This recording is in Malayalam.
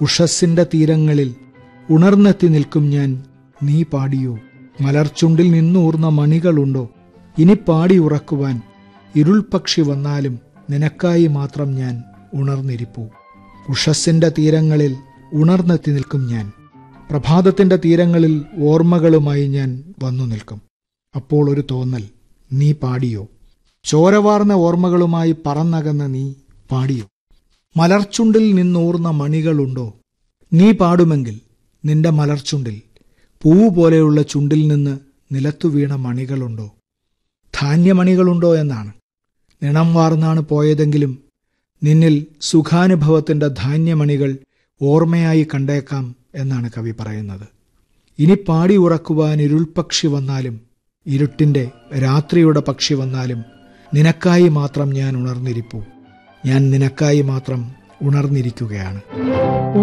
ഉഷസ്സിന്റെ തീരങ്ങളിൽ ഉണർന്നെത്തി നിൽക്കും ഞാൻ നീ പാടിയോ മലർച്ചുണ്ടിൽ നിന്നൂർന്ന മണികളുണ്ടോ ഇനി പാടി ഉറക്കുവാൻ ഇരുൾപക്ഷി വന്നാലും നിനക്കായി മാത്രം ഞാൻ ഉണർന്നിരിപ്പൂ ഉഷസ്സിന്റെ തീരങ്ങളിൽ ഉണർന്നെത്തി നിൽക്കും ഞാൻ പ്രഭാതത്തിന്റെ തീരങ്ങളിൽ ഓർമ്മകളുമായി ഞാൻ വന്നു നിൽക്കും അപ്പോൾ ഒരു തോന്നൽ നീ പാടിയോ ചോരവാർന്ന ഓർമ്മകളുമായി പറന്നകന്ന നീ പാടിയോ മലർച്ചുണ്ടിൽ നിന്നൂർന്ന മണികളുണ്ടോ നീ പാടുമെങ്കിൽ നിന്റെ മലർച്ചുണ്ടിൽ പൂവ് പോലെയുള്ള ചുണ്ടിൽ നിന്ന് നിലത്തു വീണ മണികളുണ്ടോ ധാന്യമണികളുണ്ടോ എന്നാണ് നിണം വാർന്നാണ് പോയതെങ്കിലും നിന്നിൽ സുഖാനുഭവത്തിന്റെ ധാന്യമണികൾ ഓർമ്മയായി കണ്ടേക്കാം എന്നാണ് കവി പറയുന്നത് ഇനി പാടി ഉറക്കുവാൻ ഇരുൾപക്ഷി വന്നാലും ഇരുട്ടിന്റെ രാത്രിയുടെ പക്ഷി വന്നാലും നിനക്കായി മാത്രം ഞാൻ ഉണർന്നിരിപ്പൂ ഞാൻ നിനക്കായി മാത്രം ഉണർന്നിരിക്കുകയാണ്